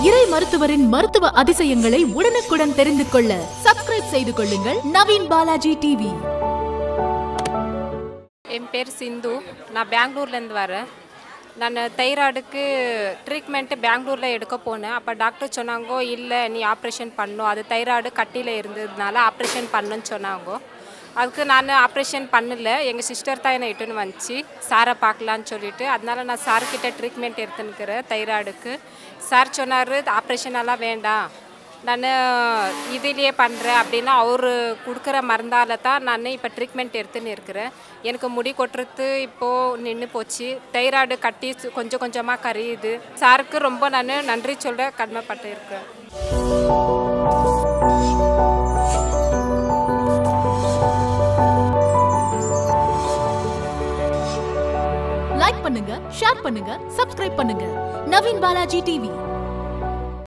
இறை மருத்துவரின் மருத்துவ அதிசயங்களை உடனுக்குடன் தெரிந்து கொள்ள சப்ஸ்கிரைப் செய்து கொள்ளுங்கள் நவீன் பாலாஜி டிவி என் பேர் சிந்து நான் பெங்களூர்லேருந்து வரேன் நான் தைராய்டுக்கு ட்ரீட்மெண்ட்டு பெங்களூரில் எடுக்க போனேன் அப்போ டாக்டர் சொன்னாங்கோ இல்லை நீ ஆப்ரேஷன் பண்ணும் அது தைராய்டு கட்டியில் இருந்ததுனால ஆப்ரேஷன் பண்ணுன்னு சொன்னாங்கோ அதுக்கு நான் ஆப்ரேஷன் பண்ணல எங்கள் சிஸ்டர் தான் என்னை இட்டுன்னு வந்துச்சு சாரை பார்க்கலான்னு சொல்லிட்டு அதனால நான் சார்கிட்ட ட்ரீட்மெண்ட் எடுத்துன்னுக்கிறேன் தைராய்டுக்கு சார் சொன்னார் ஆப்ரேஷன் எல்லாம் வேண்டாம் நான் இதுலேயே பண்ணுறேன் அப்படின்னா அவர் கொடுக்குற மருந்தால தான் நான் இப்போ ட்ரீட்மெண்ட் எடுத்துன்னு இருக்கிறேன் எனக்கு முடி கொட்டுறது இப்போது நின்று போச்சு தைராய்டு கட்டி சு- கொஞ்சம் கொஞ்சமாக கரியுது சாருக்கு ரொம்ப நான் நன்றி சொல்ல கடமைப்பட்டு இருக்கேன் லைக் பண்ணுங்க ஷேர் பண்ணுங்க சப்ஸ்கிரைப் பண்ணுங்க நவீன் பாலாஜி டிவி